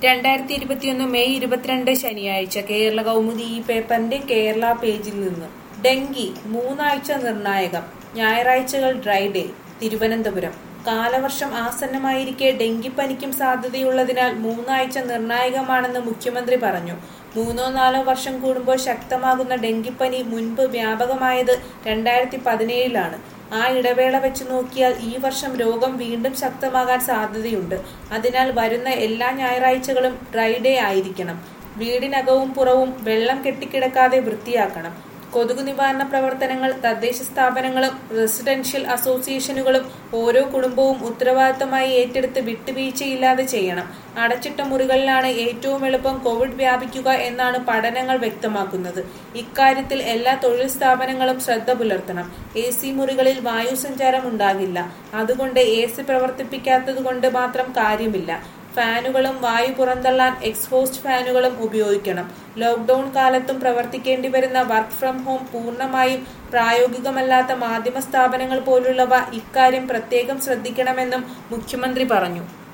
രണ്ടായിരത്തി ഇരുപത്തിയൊന്ന് മെയ് ഇരുപത്തിരണ്ട് ശനിയാഴ്ച കേരള കൗമുദി ഈ പേപ്പറിന്റെ കേരള പേജിൽ നിന്ന് ഡെങ്കി മൂന്നാഴ്ച നിർണായകം ഞായറാഴ്ചകൾ ഡ്രൈ ഡേ തിരുവനന്തപുരം കാലവർഷം ആസന്നമായിരിക്കെ ഡെങ്കിപ്പനിക്കും സാധ്യതയുള്ളതിനാൽ മൂന്നാഴ്ച നിർണായകമാണെന്ന് മുഖ്യമന്ത്രി പറഞ്ഞു മൂന്നോ നാലോ വർഷം കൂടുമ്പോൾ ശക്തമാകുന്ന ഡെങ്കിപ്പനി മുൻപ് വ്യാപകമായത് രണ്ടായിരത്തി പതിനേഴിലാണ് ആ ഇടവേള വെച്ച് നോക്കിയാൽ ഈ വർഷം രോഗം വീണ്ടും ശക്തമാകാൻ സാധ്യതയുണ്ട് അതിനാൽ വരുന്ന എല്ലാ ഞായറാഴ്ചകളും ഡ്രൈ ഡേ ആയിരിക്കണം വീടിനകവും പുറവും വെള്ളം കെട്ടിക്കിടക്കാതെ വൃത്തിയാക്കണം കൊതുക് നിവാരണ പ്രവർത്തനങ്ങൾ തദ്ദേശ സ്ഥാപനങ്ങളും റെസിഡൻഷ്യൽ അസോസിയേഷനുകളും ഓരോ കുടുംബവും ഉത്തരവാദിത്തമായി ഏറ്റെടുത്ത് വിട്ടുവീഴ്ചയില്ലാതെ ചെയ്യണം അടച്ചിട്ട മുറികളിലാണ് ഏറ്റവും എളുപ്പം കോവിഡ് വ്യാപിക്കുക എന്നാണ് പഠനങ്ങൾ വ്യക്തമാക്കുന്നത് ഇക്കാര്യത്തിൽ എല്ലാ തൊഴിൽ സ്ഥാപനങ്ങളും ശ്രദ്ധ പുലർത്തണം എ സി മുറികളിൽ വായുസഞ്ചാരം ഉണ്ടാകില്ല അതുകൊണ്ട് എ സി പ്രവർത്തിപ്പിക്കാത്തതുകൊണ്ട് മാത്രം കാര്യമില്ല ഫാനുകളും വായു പുറന്തള്ളാൻ എക്സ്ഹോസ്റ്റ് ഫാനുകളും ഉപയോഗിക്കണം ലോക്ഡൌൺ കാലത്തും പ്രവർത്തിക്കേണ്ടി വരുന്ന വർക്ക് ഫ്രം ഹോം പൂർണ്ണമായും പ്രായോഗികമല്ലാത്ത മാധ്യമ സ്ഥാപനങ്ങൾ പോലുള്ളവ ഇക്കാര്യം പ്രത്യേകം ശ്രദ്ധിക്കണമെന്നും മുഖ്യമന്ത്രി പറഞ്ഞു